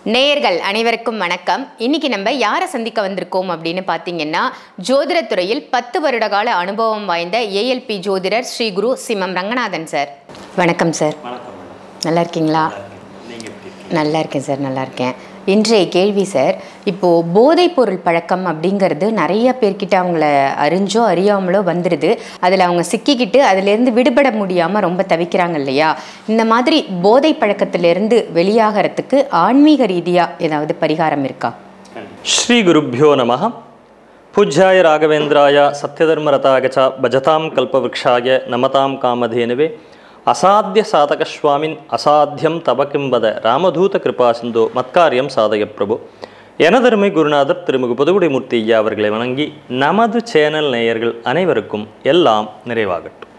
நேயர்கள் அனைவருக்கும் வணக்கம் இன்னைக்கு நம்ம யாரை சந்திக்க வந்திருக்கோம் அப்படின்னு பார்த்தீங்கன்னா ஜோதிடத்துறையில் பத்து வருட கால அனுபவம் வாய்ந்த ஏஎல்பி ஜோதிடர் ஸ்ரீ குரு சிமம் ரங்கநாதன் சார் வணக்கம் சார் வணக்கம் மேடம் நல்லா இருக்கீங்களா நீங்கள் எப்படி இருக்கீங்க நல்லா இருக்கேன் சார் நல்லா இருக்கேன் இன்றைய கேள்வி சார் இப்போது போதைப் பொருள் பழக்கம் அப்படிங்கிறது நிறைய பேர்கிட்ட அவங்கள அறிஞ்சோ அறியாமலோ வந்துடுது அதில் அவங்க சிக்கிக்கிட்டு அதிலேருந்து விடுபட முடியாமல் ரொம்ப தவிக்கிறாங்க இல்லையா இந்த மாதிரி போதை பழக்கத்திலேருந்து வெளியாகிறதுக்கு ஆன்மீக ரீதியாக ஏதாவது பரிகாரம் இருக்கா ஸ்ரீ குருப்பியோ நம பூஜ்யாய ராகவேந்திராய சத்யதர்மரதாய ச பஜதாம் கல்பவృక్షாய நமதாம் காமதேனுவே அசாத்திய சாதகஸ்வாமின் அசாத்தியம் தப கிம்பத ராமதூத கிருபா சிந்தோ மத்காரியம் சாதய பிரபு எனதருமை குருநாதர் திருமிகு புதுகுடிமூர்த்தி ஐயா அவர்களை வணங்கி நமது சேனல் நேயர்கள் அனைவருக்கும் எல்லாம் நிறைவாகட்டும்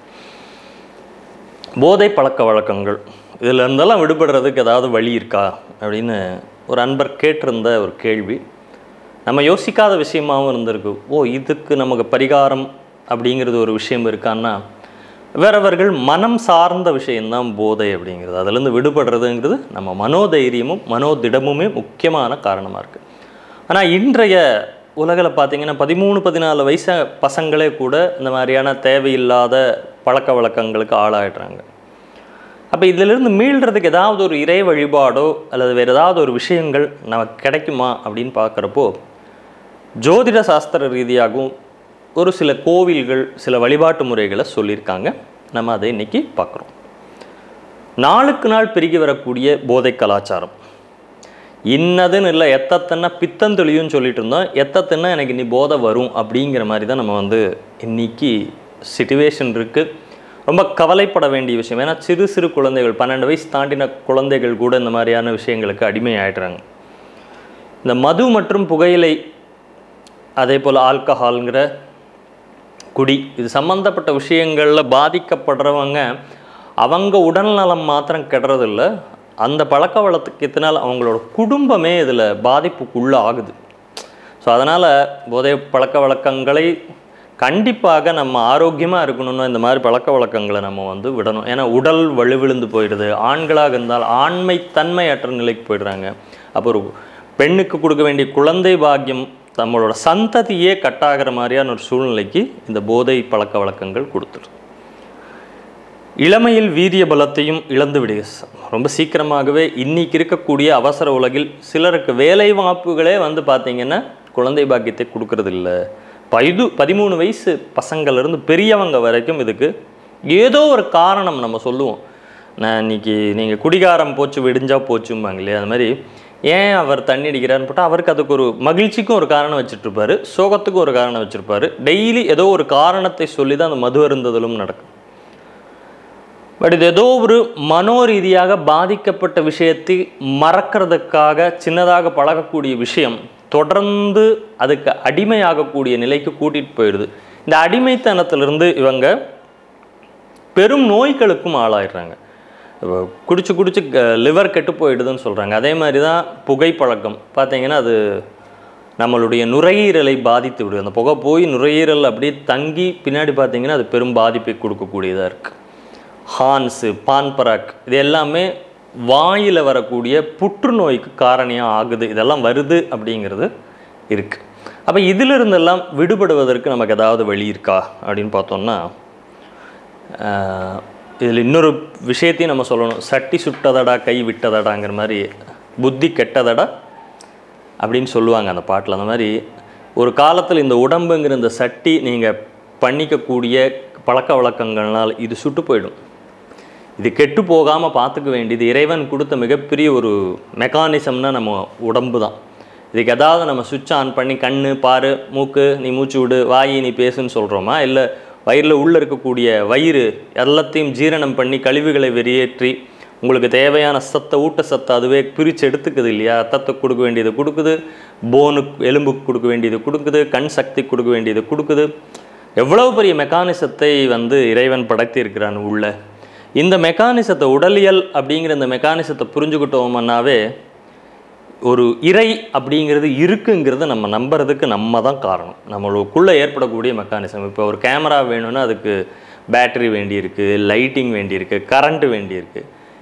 போதை பழக்க வழக்கங்கள் இதில் இருந்தெல்லாம் விடுபடுறதுக்கு ஏதாவது வழி இருக்கா அப்படின்னு ஒரு அன்பர் கேட்டிருந்த ஒரு கேள்வி நம்ம யோசிக்காத விஷயமாகவும் இருந்திருக்கு ஓ இதுக்கு நமக்கு பரிகாரம் அப்படிங்கிறது ஒரு விஷயம் இருக்கான்னா வேறவர்கள் மனம் சார்ந்த விஷயம்தான் போதை அப்படிங்கிறது அதுலேருந்து விடுபடுறதுங்கிறது நம்ம மனோதைரியமும் மனோதிடமுமே முக்கியமான காரணமாக இருக்குது ஆனால் இன்றைய உலகில் பார்த்தீங்கன்னா பதிமூணு பதினாலு வயசு பசங்களே கூட இந்த மாதிரியான தேவையில்லாத பழக்க வழக்கங்களுக்கு ஆளாயிடுறாங்க அப்போ இதிலிருந்து மீள்றதுக்கு ஏதாவது ஒரு இறை வழிபாடோ அல்லது வேறு ஏதாவது ஒரு விஷயங்கள் நமக்கு கிடைக்குமா அப்படின்னு பார்க்குறப்போ ஜோதிட சாஸ்திர ரீதியாகவும் ஒரு சில கோவில்கள் சில வழிபாட்டு முறைகளை சொல்லியிருக்காங்க நம்ம அதை இன்னைக்கு பார்க்குறோம் நாளுக்கு நாள் பெருகி வரக்கூடிய போதை கலாச்சாரம் இன்னதுன்னு இல்லை எத்தத்தன்னா பித்தந்தெளியும் சொல்லிட்டு இருந்தோம் எத்தத்தன்னா எனக்கு இனி போதை வரும் அப்படிங்கிற மாதிரி தான் நம்ம வந்து இன்னைக்கு சுச்சுவேஷன் இருக்குது ரொம்ப கவலைப்பட வேண்டிய விஷயம் ஏன்னா சிறு சிறு குழந்தைகள் பன்னெண்டு வயசு தாண்டின குழந்தைகள் கூட இந்த மாதிரியான விஷயங்களுக்கு அடிமை ஆயிடுறாங்க இந்த மது மற்றும் புகையிலை அதே போல் ஆல்கஹால்ங்கிற குடி இது சம்மந்தப்பட்ட விஷயங்களில் பாதிக்கப்படுறவங்க அவங்க உடல்நலம் மாத்திரம் கெடுறதில்ல அந்த பழக்க வழக்கத்தினால் அவங்களோட குடும்பமே இதில் பாதிப்புக்குள்ள ஆகுது ஸோ அதனால் போதை பழக்க வழக்கங்களை கண்டிப்பாக நம்ம ஆரோக்கியமாக இருக்கணும்னா இந்த மாதிரி பழக்க வழக்கங்களை நம்ம வந்து விடணும் ஏன்னா உடல் வலுவிழுந்து போயிடுது ஆண்களாக இருந்தால் ஆண்மை தன்மையற்ற நிலைக்கு போயிடுறாங்க அப்போ ஒரு பெண்ணுக்கு கொடுக்க வேண்டிய குழந்தை பாக்கியம் நம்மளோட சந்ததியே கட்டாகிற மாதிரியான ஒரு சூழ்நிலைக்கு இந்த போதை பழக்க வழக்கங்கள் கொடுத்துருது இளமையில் வீரிய பலத்தையும் இழந்து விடுக ரொம்ப சீக்கிரமாகவே இன்னைக்கு இருக்கக்கூடிய அவசர உலகில் சிலருக்கு வேலை வாய்ப்புகளே வந்து பார்த்தீங்கன்னா குழந்தை பாக்கியத்தை கொடுக்கறது இல்ல பைது பதிமூணு வயசு பசங்கள்லேருந்து பெரியவங்க வரைக்கும் இதுக்கு ஏதோ ஒரு காரணம் நம்ம சொல்லுவோம் நான் இன்னைக்கு நீங்கள் குடிகாரம் போச்சு விடிஞ்சா போச்சும்பாங்க இல்லையா அது மாதிரி ஏன் அவர் தண்ணி அடிக்கிறாருன்னு போட்டால் அவருக்கு அதுக்கு ஒரு மகிழ்ச்சிக்கும் ஒரு காரணம் வச்சுட்ருப்பாரு சோகத்துக்கும் ஒரு காரணம் வச்சுருப்பாரு டெய்லி ஏதோ ஒரு காரணத்தை சொல்லி தான் அந்த மது அருந்துதலும் நடக்கும் பட் இது ஏதோ ஒரு மனோரீதியாக பாதிக்கப்பட்ட விஷயத்தை மறக்கிறதுக்காக சின்னதாக பழகக்கூடிய விஷயம் தொடர்ந்து அதுக்கு அடிமையாகக்கூடிய நிலைக்கு கூட்டிகிட்டு போயிடுது இந்த அடிமைத்தனத்திலிருந்து இவங்க பெரும் நோய்களுக்கும் ஆளாயிடுறாங்க இப்போ குடிச்சு குடிச்சு லிவர் கெட்டு போயிடுதுன்னு சொல்கிறாங்க அதே மாதிரி தான் புகைப்பழக்கம் பார்த்தீங்கன்னா அது நம்மளுடைய நுரையீரலை பாதித்து விடுது அந்த புகை போய் நுரையீரல் அப்படியே தங்கி பின்னாடி பார்த்தீங்கன்னா அது பெரும் பாதிப்பை கொடுக்கக்கூடியதாக இருக்குது ஹான்ஸு பான்பராக் இது எல்லாமே வாயில் வரக்கூடிய புற்றுநோய்க்கு காரணியாக ஆகுது இதெல்லாம் வருது அப்படிங்கிறது இருக்குது அப்போ இதிலிருந்தெல்லாம் விடுபடுவதற்கு நமக்கு ஏதாவது வழி இருக்கா அப்படின்னு பார்த்தோம்னா இதில் இன்னொரு விஷயத்தையும் நம்ம சொல்லணும் சட்டி சுட்டதடா கை விட்டதடாங்கிற மாதிரி புத்தி கெட்டதடா அப்படின்னு சொல்லுவாங்க அந்த பாட்டில் அந்த மாதிரி ஒரு காலத்தில் இந்த உடம்புங்கிற இந்த சட்டி நீங்கள் பண்ணிக்கக்கூடிய பழக்க வழக்கங்கள்னால் இது சுட்டு போயிடும் இது கெட்டு போகாமல் பார்த்துக்க வேண்டியது இறைவன் கொடுத்த மிகப்பெரிய ஒரு மெக்கானிசம்னா நம்ம உடம்பு தான் இதுக்கு எதாவது நம்ம சுவிட்ச் ஆன் பண்ணி கண் பாரு மூக்கு நீ மூச்சு விடு வாயி நீ பேசுன்னு சொல்கிறோமா இல்லை வயிறில் உள்ளே இருக்கக்கூடிய வயிறு எல்லாத்தையும் ஜீரணம் பண்ணி கழிவுகளை வெளியேற்றி உங்களுக்கு தேவையான சத்தை ஊட்ட சத்தை அதுவே பிரித்து எடுத்துக்குது இல்லையா ரத்தத்தை கொடுக்க வேண்டியது கொடுக்குது போனுக்கு எலும்புக்கு கொடுக்க வேண்டியது கொடுக்குது கண் சக்தி கொடுக்க வேண்டியது கொடுக்குது எவ்வளவு பெரிய மெக்கானிசத்தை வந்து இறைவன் படைத்தி இருக்கிறான் உள்ள இந்த மெக்கானிசத்தை உடலியல் அப்படிங்கிற இந்த மெக்கானிசத்தை புரிஞ்சுக்கிட்டோம்னாவே ஒரு இறை அப்படிங்கிறது இருக்குங்கிறத நம்ம நம்புறதுக்கு நம்ம தான் காரணம் நம்மளுக்குள்ளே ஏற்படக்கூடிய மெக்கானிசம் இப்போ ஒரு கேமரா வேணும்னா அதுக்கு பேட்டரி வேண்டியிருக்கு லைட்டிங் வேண்டியிருக்கு கரண்ட்டு வேண்டியிருக்கு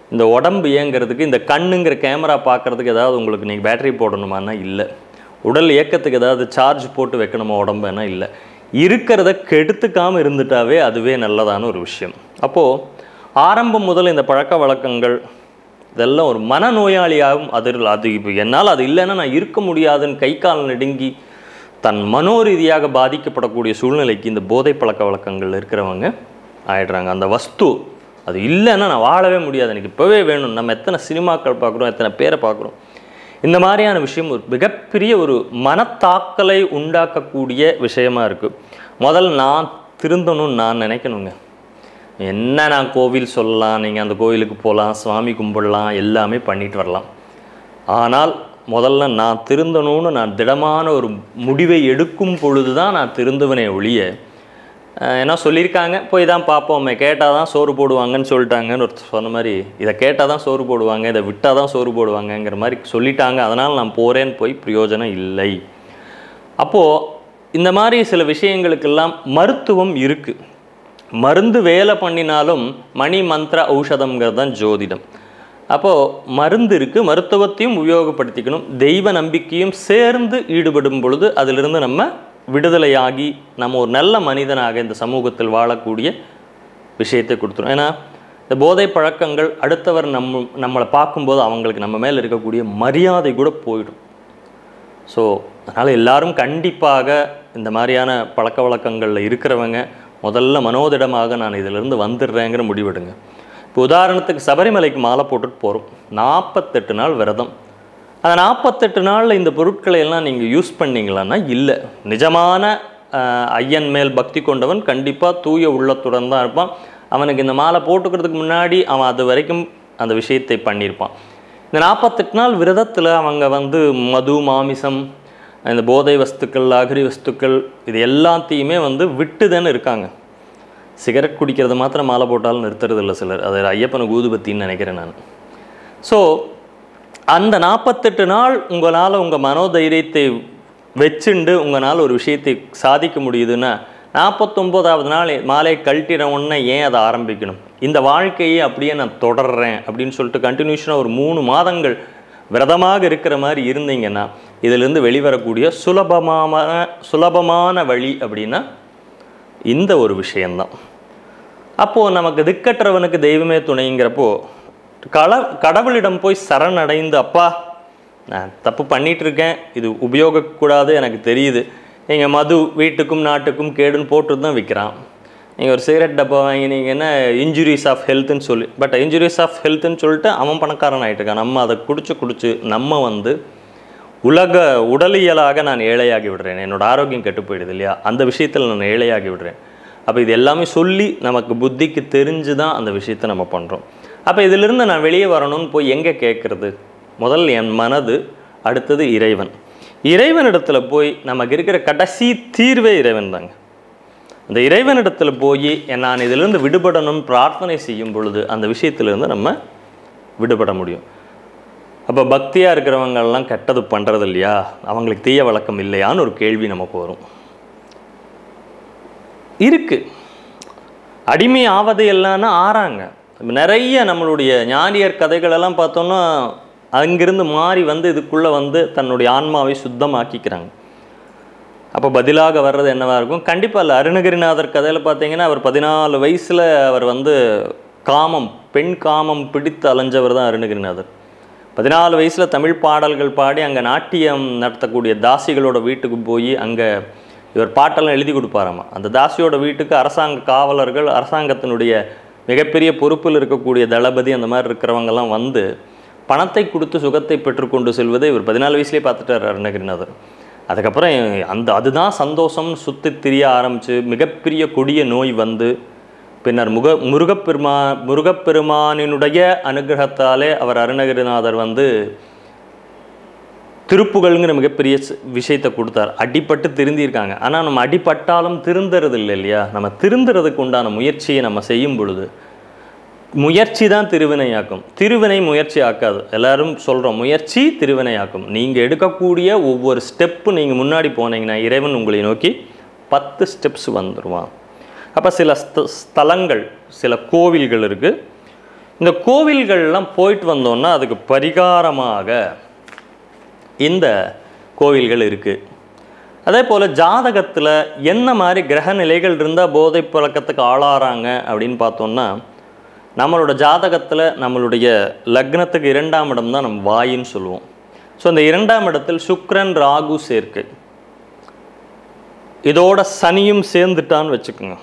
இந்த உடம்பு இயங்குறதுக்கு இந்த கண்ணுங்கிற கேமரா பார்க்குறதுக்கு ஏதாவது உங்களுக்கு நீங்கள் பேட்டரி போடணுமான்னா இல்லை உடல் இயக்கத்துக்கு ஏதாவது சார்ஜ் போட்டு வைக்கணுமா உடம்புனா இல்லை இருக்கிறத கெடுத்துக்காமல் இருந்துட்டாவே அதுவே நல்லதான ஒரு விஷயம் அப்போது ஆரம்பம் முதல் இந்த பழக்க வழக்கங்கள் இதெல்லாம் ஒரு மனநோயாளியாகவும் அது அது இப்போ என்னால் அது இல்லைன்னா நான் இருக்க முடியாதுன்னு கை கால் நடுங்கி தன் மனோரீதியாக பாதிக்கப்படக்கூடிய சூழ்நிலைக்கு இந்த போதை பழக்க வழக்கங்கள் இருக்கிறவங்க ஆயிடுறாங்க அந்த வஸ்து அது இல்லைன்னா நான் வாழவே முடியாது எனக்கு இப்போவே வேணும் நம்ம எத்தனை சினிமாக்கள் பார்க்குறோம் எத்தனை பேரை பார்க்குறோம் இந்த மாதிரியான விஷயம் ஒரு மிகப்பெரிய ஒரு மனத்தாக்கலை உண்டாக்கக்கூடிய விஷயமா இருக்குது முதல்ல நான் திருந்தணும்னு நான் நினைக்கணுங்க என்ன நான் கோவில் சொல்லலாம் நீங்கள் அந்த கோவிலுக்கு போகலாம் சுவாமி கும்பிடலாம் எல்லாமே பண்ணிட்டு வரலாம் ஆனால் முதல்ல நான் திருந்தணும்னு நான் திடமான ஒரு முடிவை எடுக்கும் பொழுது தான் நான் திருந்துவனே ஒழிய அஹ், என்ன சொல்லியிருக்காங்க போய் தான் பார்ப்போமே கேட்டால் தான் சோறு போடுவாங்கன்னு சொல்லிட்டாங்கன்னு ஒருத்தர் சொன்ன மாதிரி இதை கேட்டால் தான் சோறு போடுவாங்க இதை விட்டால் தான் சோறு போடுவாங்கங்கிற மாதிரி சொல்லிட்டாங்க அதனால் நான் போகிறேன்னு போய் பிரயோஜனம் இல்லை அப்போது இந்த மாதிரி சில விஷயங்களுக்கெல்லாம் மருத்துவம் இருக்குது மருந்து வேலை பண்ணினாலும் மணி மந்திர ஔஷதம்ங்கிறது தான் ஜோதிடம் அப்போது மருந்து இருக்குது மருத்துவத்தையும் உபயோகப்படுத்திக்கணும் தெய்வ நம்பிக்கையும் சேர்ந்து ஈடுபடும் பொழுது அதிலிருந்து நம்ம விடுதலையாகி நம்ம ஒரு நல்ல மனிதனாக இந்த சமூகத்தில் வாழக்கூடிய விஷயத்தை கொடுத்துரும் ஏன்னா இந்த போதை பழக்கங்கள் அடுத்தவர் நம்ம நம்மளை பார்க்கும்போது அவங்களுக்கு நம்ம மேலே இருக்கக்கூடிய மரியாதை கூட போயிடும் ஸோ அதனால் எல்லாரும் கண்டிப்பாக இந்த மாதிரியான பழக்க வழக்கங்களில் இருக்கிறவங்க முதல்ல மனோதிடமாக நான் இதிலிருந்து வந்துடுறேங்கிற முடிவெடுங்க இப்போ உதாரணத்துக்கு சபரிமலைக்கு மாலை போட்டுட்டு போகிறோம் நாற்பத்தெட்டு நாள் விரதம் அந்த நாற்பத்தெட்டு நாளில் இந்த பொருட்களை எல்லாம் நீங்கள் யூஸ் பண்ணீங்களான்னா இல்லை நிஜமான ஆஹ், ஐயன் மேல் பக்தி கொண்டவன் கண்டிப்பாக தூய உள்ளத்துடன் தான் இருப்பான் அவனுக்கு இந்த மாலை போட்டுக்கிறதுக்கு முன்னாடி அவன் அது வரைக்கும் அந்த விஷயத்தை பண்ணியிருப்பான் இந்த நாற்பத்தெட்டு நாள் விரதத்தில் அவங்க வந்து மது மாமிசம் இந்த போதை வஸ்துக்கள் அகரி வஸ்துக்கள் இது எல்லாத்தையுமே வந்து விட்டுதானே இருக்காங்க சிகரெட் குடிக்கிறது மாத்திரம் மாலை போட்டாலும் நிறுத்துறது இல்லை சிலர் அது ஐயப்பனுக்கு ஊதுபத்தின்னு நினைக்கிறேன் நான் ஸோ அந்த நாற்பத்தெட்டு நாள் உங்களால் உங்கள் மனோதைரியத்தை வச்சுண்டு உங்களால் ஒரு விஷயத்தை சாதிக்க முடியுதுன்னா நாற்பத்தொம்போதாவது நாள் மாலை கழட்டின உடனே ஏன் அதை ஆரம்பிக்கணும் இந்த வாழ்க்கையை அப்படியே நான் தொடர்றேன் அப்படின்னு சொல்லிட்டு கண்டினியூஷனாக ஒரு மூணு மாதங்கள் விரதமாக இருக்கிற மாதிரி இருந்தீங்கன்னா இதிலிருந்து வெளிவரக்கூடிய சுலபமான சுலபமான வழி அப்படின்னா இந்த ஒரு விஷயந்தான் அப்போது நமக்கு திக்கற்றவனுக்கு தெய்வமே துணைங்கிறப்போ கல கடவுளிடம் போய் சரணடைந்து அப்பா நான் தப்பு பண்ணிட்டு இருக்கேன் இது உபயோகக்கூடாது எனக்கு தெரியுது நீங்கள் மது வீட்டுக்கும் நாட்டுக்கும் கேடுன்னு போட்டு தான் விற்கிறான் நீங்கள் ஒரு சிகரெட் டப்பா வாங்கினீங்கன்னா இன்ஜுரிஸ் ஆஃப் ஹெல்த்துன்னு சொல்லி பட் இன்ஜுரிஸ் ஆஃப் ஹெல்த்துன்னு சொல்லிட்டு அவன் பணக்காரன் ஆகிட்டு இருக்கான் நம்ம அதை குடிச்சு குடிச்சு நம்ம வந்து உலக உடலியலாக நான் ஏழையாகி விடுறேன் என்னோட ஆரோக்கியம் கெட்டு போயிடுது இல்லையா அந்த விஷயத்தில் நான் ஏழையாகி விடுறேன் அப்போ இது எல்லாமே சொல்லி நமக்கு புத்திக்கு தெரிஞ்சு தான் அந்த விஷயத்தை நம்ம பண்ணுறோம் அப்போ இதிலிருந்து நான் வெளியே வரணும்னு போய் எங்கே கேட்குறது முதல் என் மனது அடுத்தது இறைவன் இறைவனிடத்துல போய் நமக்கு இருக்கிற கடைசி தீர்வே இறைவன் தாங்க அந்த இறைவனிடத்துல போய் நான் இதிலிருந்து விடுபடணும்னு பிரார்த்தனை செய்யும் பொழுது அந்த விஷயத்திலிருந்து நம்ம விடுபட முடியும் அப்போ பக்தியாக இருக்கிறவங்கெல்லாம் கெட்டது பண்ணுறது இல்லையா அவங்களுக்கு தீய வழக்கம் இல்லையான்னு ஒரு கேள்வி நமக்கு வரும் இருக்கு அடிமை ஆவது எல்லாம்னா ஆறாங்க இப்ப நிறைய நம்மளுடைய ஞானியர் கதைகளெல்லாம் பார்த்தோம்னா அங்கிருந்து மாறி வந்து இதுக்குள்ளே வந்து தன்னுடைய ஆன்மாவை சுத்தமாக்கிக்கிறாங்க அப்போ பதிலாக வர்றது என்னவா இருக்கும் கண்டிப்பாக இல்லை அருணகிரிநாதர் கதையில் பார்த்தீங்கன்னா அவர் பதினாலு வயசில் அவர் வந்து காமம் பெண் காமம் பிடித்து அலைஞ்சவர் தான் அருணகிரிநாதர் பதினாலு வயசில் தமிழ் பாடல்கள் பாடி அங்கே நாட்டியம் நடத்தக்கூடிய தாசிகளோட வீட்டுக்கு போய் அங்கே இவர் பாட்டெல்லாம் எழுதி கொடுப்பாராமா அந்த தாசியோட வீட்டுக்கு அரசாங்க காவலர்கள் அரசாங்கத்தினுடைய மிகப்பெரிய பொறுப்பில் இருக்கக்கூடிய தளபதி அந்த மாதிரி இருக்கிறவங்கெல்லாம் வந்து பணத்தை கொடுத்து சுகத்தை பெற்றுக்கொண்டு செல்வதை இவர் பதினாலு வயசுலேயே பார்த்துட்டார் அருணகிரிநாதர் அதுக்கப்புறம் அந்த அதுதான் சந்தோஷம்னு சுற்றி திரிய ஆரம்பித்து மிகப்பெரிய கொடிய நோய் வந்து பின்னர் முக முருகப்பெருமா முருகப்பெருமானினுடைய அனுகிரகத்தாலே அவர் அருணகிரிநாதர் வந்து திருப்புகள்ங்கிற மிகப்பெரிய ஸ்- விஷயத்தை கொடுத்தார் அடிபட்டு திருந்திருக்காங்க ஆனால் நம்ம அடிபட்டாலும் திருந்துறது இல்லை இல்லையா நம்ம திருந்துறதுக்கு உண்டான முயற்சியை நம்ம செய்யும் பொழுது முயற்சி தான் திருவினையாக்கும் திருவினை முயற்சி ஆக்காது எல்லாரும் சொல்கிறோம் முயற்சி திருவினையாக்கும் நீங்கள் எடுக்கக்கூடிய ஒவ்வொரு ஸ்டெப்பு நீங்கள் முன்னாடி போனீங்கன்னா இறைவன் உங்களை நோக்கி பத்து ஸ்டெப்ஸ் வந்துடுவான் அப்போ சில ஸ்த ஸ்தலங்கள் சில கோவில்கள் இருக்குது இந்த கோவில்கள்லாம் போயிட்டு வந்தோம்னா அதுக்கு பரிகாரமாக இந்த கோவில்கள் இருக்குது அதே போல் ஜாதகத்தில் என்ன மாதிரி கிரக நிலைகள் இருந்தால் போதை பழக்கத்துக்கு ஆளாகிறாங்க அப்படின்னு பார்த்தோம்னா நம்மளோட ஜாதகத்தில் நம்மளுடைய லக்னத்துக்கு இரண்டாம் இடம் தான் நம்ம வாயின்னு சொல்லுவோம் ஸோ அந்த இரண்டாம் இடத்தில் சுக்கிரன் ராகு சேர்க்கை இதோட சனியும் சேர்ந்துட்டான்னு வச்சுக்கோங்க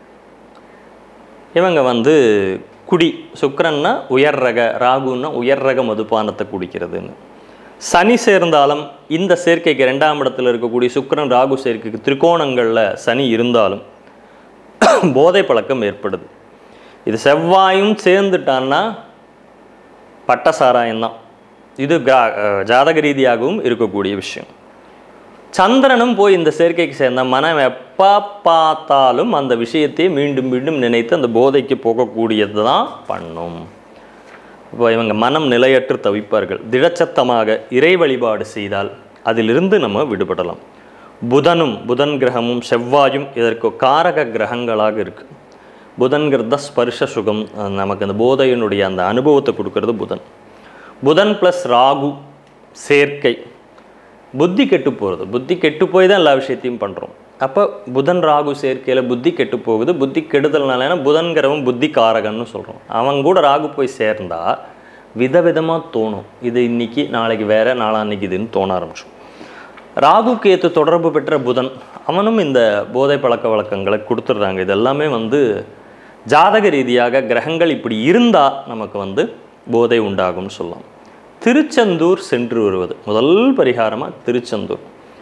இவங்க வந்து குடி சுக்கிரன்னா உயர் ரக ராகுன்னா உயர் ரக மதுபானத்தை குடிக்கிறதுன்னு சனி சேர்ந்தாலும் இந்த சேர்க்கைக்கு ரெண்டாம் இடத்துல இருக்கக்கூடிய சுக்கிரன் ராகு சேர்க்கைக்கு திரிகோணங்களில் சனி இருந்தாலும் போதை பழக்கம் ஏற்படுது இது செவ்வாயும் சேர்ந்துட்டான்னா பட்ட சாராயம்தான் இது கிரா- அஹ் ஜாதக ரீதியாகவும் இருக்கக்கூடிய விஷயம் சந்திரனும் போய் இந்த சேர்க்கைக்கு சேர்ந்த மனம் எப்போ பார்த்தாலும் அந்த விஷயத்தை மீண்டும் மீண்டும் நினைத்து அந்த போதைக்கு போகக்கூடியது தான் பண்ணும் இப்போ இவங்க மனம் நிலையற்று தவிப்பார்கள் திடச்சத்தமாக இறை வழிபாடு செய்தால் அதிலிருந்து நம்ம விடுபடலாம் புதனும் புதன் கிரகமும் செவ்வாயும் இதற்கு காரக கிரகங்களாக இருக்கு புதன்கிறது ஸ்பர்ஷ சுகம் அஹ் நமக்கு அந்த போதையினுடைய அந்த அனுபவத்தை கொடுக்கறது புதன் புதன் ப்ளஸ் ராகு சேர்க்கை புத்தி கெட்டு போகிறது புத்தி கெட்டு போய் தான் எல்லா விஷயத்தையும் பண்ணுறோம் அப்போ புதன் ராகு சேர்க்கையில் புத்தி கெட்டு போகுது புத்தி கெடுதல்னால ஏன்னா புதன்கிறவன் புத்தி காரகன்னு சொல்கிறோம் அவன் கூட ராகு போய் சேர்ந்தா விதவிதமாக தோணும் இது இன்னைக்கு நாளைக்கு வேற நாளான்னைக்கு இதுன்னு தோண ஆரம்பிச்சோம் ராகு கேத்து தொடர்பு பெற்ற புதன் அவனும் இந்த போதை பழக்க வழக்கங்களை கொடுத்துட்றாங்க இது எல்லாமே வந்து ஜாதக ரீதியாக கிரகங்கள் இப்படி இருந்தால் நமக்கு வந்து போதை உண்டாகும்னு சொல்லலாம் திருச்செந்தூர் சென்று வருவது முதல் பரிகாரமாக திருச்செந்தூர்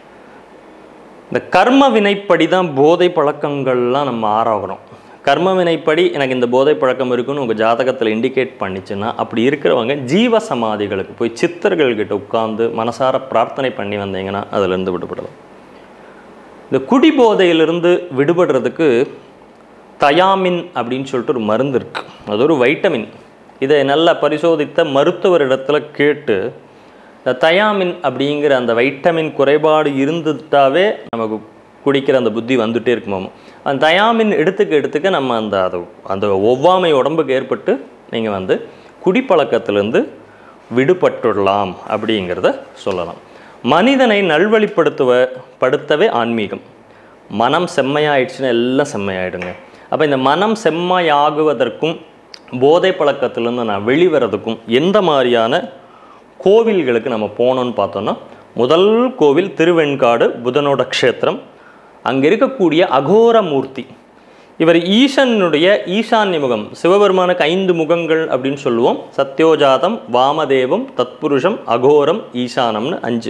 இந்த கர்ம வினைப்படி தான் போதை பழக்கங்கள்லாம் நம்ம ஆராகிறோம் கர்ம வினைப்படி எனக்கு இந்த போதை பழக்கம் இருக்குன்னு உங்கள் ஜாதகத்தில் இண்டிகேட் பண்ணிச்சுன்னா அப்படி இருக்கிறவங்க ஜீவ சமாதிகளுக்கு போய் சித்தர்கள்கிட்ட உட்கார்ந்து மனசார பிரார்த்தனை பண்ணி வந்தீங்கன்னா அதிலிருந்து விடுபடலாம் இந்த குடி போதையிலிருந்து விடுபடுறதுக்கு தயாமின் அப்படின்னு சொல்லிட்டு ஒரு மருந்து இருக்கு அது ஒரு வைட்டமின் இதை நல்லா பரிசோதித்த மருத்துவரிடத்துல கேட்டு இந்த தயாமின் அப்படிங்கிற அந்த வைட்டமின் குறைபாடு இருந்துட்டாவே நமக்கு குடிக்கிற அந்த புத்தி வந்துட்டே இருக்குமாம் அந்த தயாமின் எடுத்துக்க எடுத்துக்க நம்ம அந்த அது அந்த ஒவ்வாமை உடம்புக்கு ஏற்பட்டு நீங்கள் வந்து குடிப்பழக்கத்திலேருந்து விடுபட்டுடலாம் அப்படிங்கிறத சொல்லலாம் மனிதனை நல்வழிப்படுத்துவ படுத்தவே ஆன்மீகம் மனம் செம்மையாயிடுச்சுன்னா எல்லாம் செம்மையாயிடுங்க அப்போ இந்த மனம் செம்மையாகுவதற்கும் போதை பழக்கத்திலேருந்து நான் வெளிவரதுக்கும் எந்த மாதிரியான கோவில்களுக்கு நம்ம போனோம்னு பார்த்தோம்னா முதல் கோவில் திருவெண்காடு புதனோட க்ஷேத்திரம் அங்கே இருக்கக்கூடிய அகோர மூர்த்தி இவர் ஈசனுடைய ஈசான்ய முகம் சிவபெருமானுக்கு ஐந்து முகங்கள் அப்படின்னு சொல்லுவோம் சத்யோஜாதம் வாமதேவம் தத்புருஷம் அகோரம் ஈசானம்னு அஞ்சு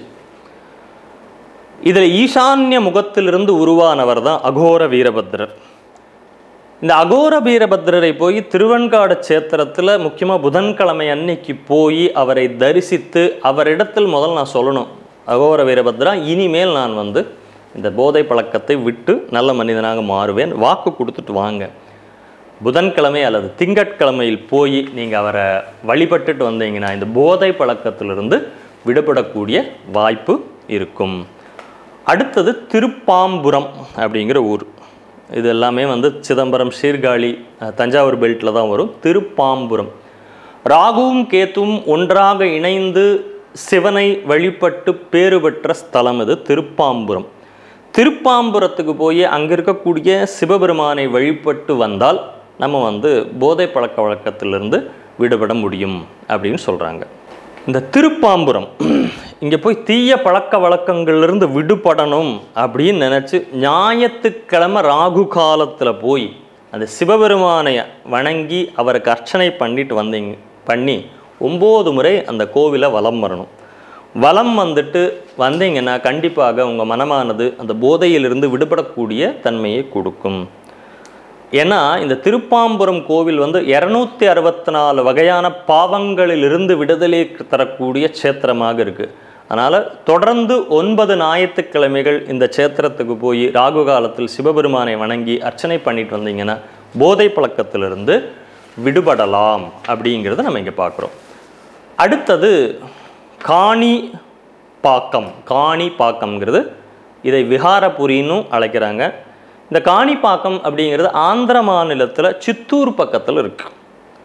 இதில் ஈசான்ய முகத்திலிருந்து உருவானவர் தான் அகோர வீரபத்ரர் இந்த அகோர வீரபத்ரரை போய் திருவெண்காடு சேத்திரத்தில் முக்கியமாக புதன்கிழமை அன்னைக்கு போய் அவரை தரிசித்து அவரிடத்தில் முதல் நான் சொல்லணும் அகோர வீரபத்ரா இனிமேல் நான் வந்து இந்த போதை பழக்கத்தை விட்டு நல்ல மனிதனாக மாறுவேன் வாக்கு கொடுத்துட்டு வாங்க புதன்கிழமை அல்லது திங்கட்கிழமையில் போய் நீங்கள் அவரை வழிபட்டுட்டு வந்தீங்கன்னா இந்த போதை பழக்கத்திலிருந்து விடுபடக்கூடிய வாய்ப்பு இருக்கும் அடுத்தது திருப்பாம்புரம் அப்படிங்கிற ஊர் இது எல்லாமே வந்து சிதம்பரம் சீர்காழி அஹ், தஞ்சாவூர் பெல்ட்டில் தான் வரும் திருப்பாம்புரம் ராகுவும் கேத்துவும் ஒன்றாக இணைந்து சிவனை வழிபட்டு பேறு பெற்ற ஸ்தலம் இது திருப்பாம்புரம் திருப்பாம்புரத்துக்கு போய் அங்கே இருக்கக்கூடிய சிவபெருமானை வழிபட்டு வந்தால் நம்ம வந்து போதை பழக்க வழக்கத்திலிருந்து விடுபட முடியும் அப்படின்னு சொல்கிறாங்க இந்த திருப்பாம்புரம் இங்கே போய் தீய பழக்க வழக்கங்கள்லேருந்து விடுபடணும் அப்படின்னு நினச்சி ஞாயிற்றுக்கிழமை ராகு காலத்தில் போய் அந்த சிவபெருமானை வணங்கி அவருக்கு அர்ச்சனை பண்ணிட்டு வந்தீங்க பண்ணி ஒம்பது முறை அந்த கோவிலை வலம் வரணும் வலம் வந்துட்டு வந்தீங்கன்னா கண்டிப்பாக உங்கள் மனமானது அந்த போதையிலிருந்து விடுபடக்கூடிய தன்மையை கொடுக்கும் ஏன்னா இந்த திருப்பாம்புரம் கோவில் வந்து இரநூத்தி அறுபத்தி நாலு வகையான பாவங்களிலிருந்து விடுதலை தரக்கூடிய க்ஷேத்திரமாக இருக்குது அதனால் தொடர்ந்து ஒன்பது ஞாயிற்றுக்கிழமைகள் இந்த க்ஷேத்திரத்துக்கு போய் ராகு காலத்தில் சிவபெருமானை வணங்கி அர்ச்சனை பண்ணிட்டு வந்தீங்கன்னா போதை பழக்கத்திலிருந்து விடுபடலாம் அப்படிங்கிறத நம்ம இங்கே பார்க்குறோம் அடுத்தது காணி பாக்கம் காணி பாக்கம்ங்கிறது இதை விகாரபுரின்னு அழைக்கிறாங்க இந்த காணிப்பாக்கம் அப்படிங்கிறது ஆந்திர மாநிலத்தில் சித்தூர் பக்கத்தில் இருக்கு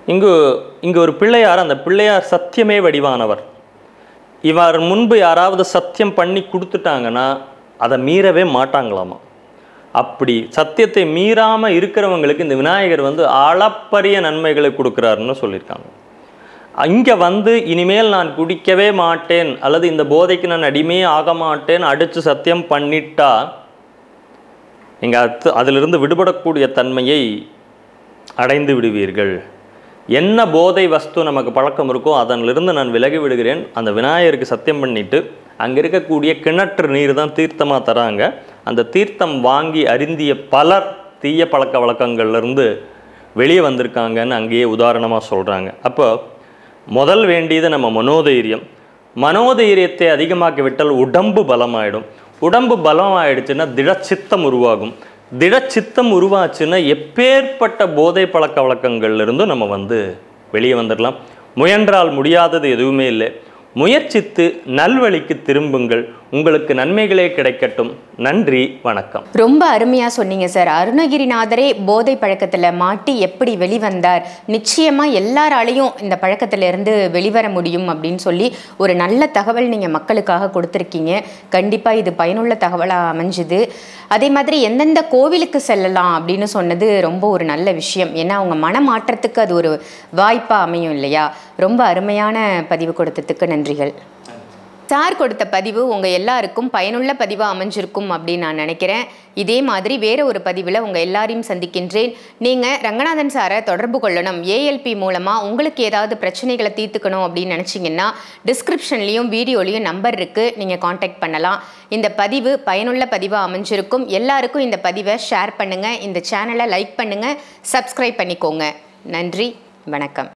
இங்கு இங்கு ஒரு பிள்ளையார் அந்த பிள்ளையார் சத்தியமே வடிவானவர் இவர் முன்பு யாராவது சத்தியம் பண்ணி கொடுத்துட்டாங்கன்னா அதை மீறவே மாட்டாங்களாமா அப்படி சத்தியத்தை மீறாமல் இருக்கிறவங்களுக்கு இந்த விநாயகர் வந்து அளப்பரிய நன்மைகளை கொடுக்குறாருன்னு சொல்லியிருக்காங்க இங்கே வந்து இனிமேல் நான் குடிக்கவே மாட்டேன் அல்லது இந்த போதைக்கு நான் அடிமையே ஆக மாட்டேன் அடித்து சத்தியம் பண்ணிட்டா நீங்கள் அது அதிலிருந்து விடுபடக்கூடிய தன்மையை அடைந்து விடுவீர்கள் என்ன போதை வஸ்து நமக்கு பழக்கம் இருக்கோ அதனிலிருந்து நான் விலகி விடுகிறேன் அந்த விநாயகருக்கு சத்தியம் பண்ணிட்டு அங்கே இருக்கக்கூடிய கிணற்று நீர் தான் தீர்த்தமாக தராங்க அந்த தீர்த்தம் வாங்கி அருந்திய பலர் தீய பழக்க வழக்கங்கள்லேருந்து வெளியே வந்திருக்காங்கன்னு அங்கேயே உதாரணமாக சொல்கிறாங்க அப்போ முதல் வேண்டியது நம்ம மனோதைரியம் மனோதைரியத்தை அதிகமாக்கி விட்டால் உடம்பு பலமாயிடும் உடம்பு பலம் ஆயிடுச்சுன்னா திடச்சித்தம் உருவாகும் திடச்சித்தம் உருவாச்சுன்னா எப்பேற்பட்ட போதை பழக்க வழக்கங்கள்ல இருந்தும் நம்ம வந்து வெளியே வந்துடலாம் முயன்றால் முடியாதது எதுவுமே இல்லை முயற்சித்து நல்வழிக்கு திரும்புங்கள் உங்களுக்கு நன்மைகளே கிடைக்கட்டும் நன்றி வணக்கம் ரொம்ப அருமையாக சொன்னீங்க சார் அருணகிரிநாதரே போதை பழக்கத்தில் மாட்டி எப்படி வெளிவந்தார் நிச்சயமாக எல்லாராலையும் இந்த பழக்கத்திலிருந்து வெளிவர முடியும் அப்படின்னு சொல்லி ஒரு நல்ல தகவல் நீங்கள் மக்களுக்காக கொடுத்துருக்கீங்க கண்டிப்பாக இது பயனுள்ள தகவலாக அமைஞ்சுது அதே மாதிரி எந்தெந்த கோவிலுக்கு செல்லலாம் அப்படின்னு சொன்னது ரொம்ப ஒரு நல்ல விஷயம் ஏன்னா அவங்க மனமாற்றத்துக்கு அது ஒரு வாய்ப்பாக அமையும் இல்லையா ரொம்ப அருமையான பதிவு கொடுத்ததுக்கு நன்றிகள் சார் கொடுத்த பதிவு உங்கள் எல்லாருக்கும் பயனுள்ள பதிவாக அமைஞ்சிருக்கும் அப்படின்னு நான் நினைக்கிறேன் இதே மாதிரி வேற ஒரு பதிவில் உங்கள் எல்லாரையும் சந்திக்கின்றேன் நீங்கள் ரங்கநாதன் சாரை தொடர்பு கொள்ளணும் ஏஎல்பி மூலமாக உங்களுக்கு ஏதாவது பிரச்சனைகளை தீர்த்துக்கணும் அப்படின்னு நினச்சிங்கன்னா டிஸ்கிரிப்ஷன்லேயும் வீடியோலையும் நம்பர் இருக்குது நீங்கள் காண்டாக்ட் பண்ணலாம் இந்த பதிவு பயனுள்ள பதிவாக அமைஞ்சிருக்கும் எல்லாருக்கும் இந்த பதிவை ஷேர் பண்ணுங்கள் இந்த சேனலை லைக் பண்ணுங்கள் சப்ஸ்கிரைப் பண்ணிக்கோங்க நன்றி வணக்கம்